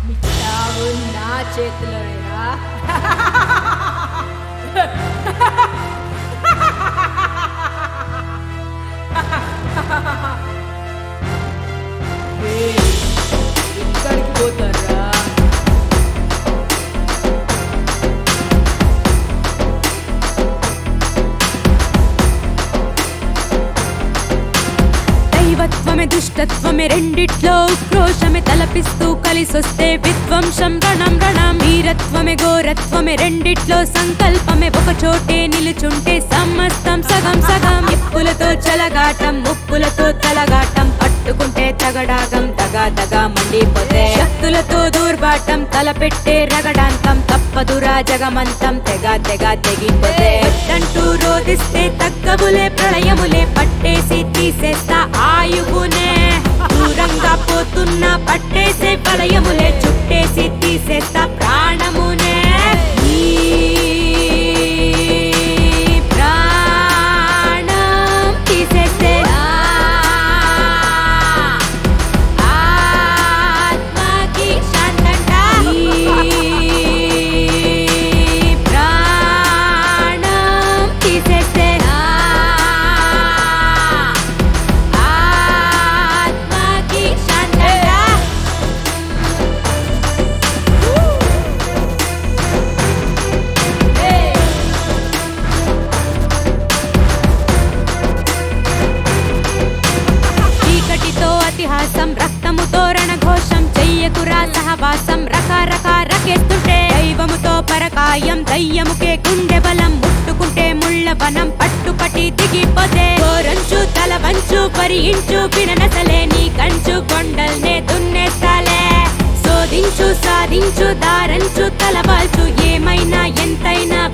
నీ చావు నా చేతిలోనేరా ఏయ్, ఎక్కడికి పోతారా దైవత్వమే దుష్టత్వమే రెండిట్లో ఉక్రోషమే తలపిస్తూ కలిసొస్తే విధ్వంసం రణం రణం వీరత్వమే ఘోరత్వమే రెండిట్లో సంకల్పమే ఒక చోటే నిలుచుంటే సమస్తం సగం సగం ఎప్పులతో చలగాటం ముప్పులతో తలగాటం పట్టుకుంటే తగడాగం దగా దగా మండిపోతే శక్తులతో దూర్బాటం తలపెట్టే రగడాంతం తప్పదురా జగమంతం తెగ తెగ తెగిపోతే అంటూ రోదిస్తే తగ్గవులే ప్రళయములే పట్టేసి తీసేస్తా ఆయువునే దూరంగా పోతున్నా పట్టేసే వలయములే చుట్టేసి తీసేస్తా ప్రాణమునే ఈ ప్రాణం తీసేస్తే ఆత్మకి శాంతంట ఈ ప్రాణం తీసేస్తే ఆత్మకి శాంతంట చీకటితో అతిహాసం రక్తముతో రణఘోషం చెయ్యకురా సహవాసం రకరక రకేస్తుంటే దైవముతో పరకాయం దయ్యముకే గుండె బలం ముట్టుకుంటే ముళ్ళ వనం పట్టుపటి దిగిపోతే గోరంచు తల వంచు పరియించు పిననసలే నీ కంచు కొండల్నే దున్నేస్తాలే శోధించు సాధించు దారంచు తలవాల్చు ఏమైనా ఎంతైనా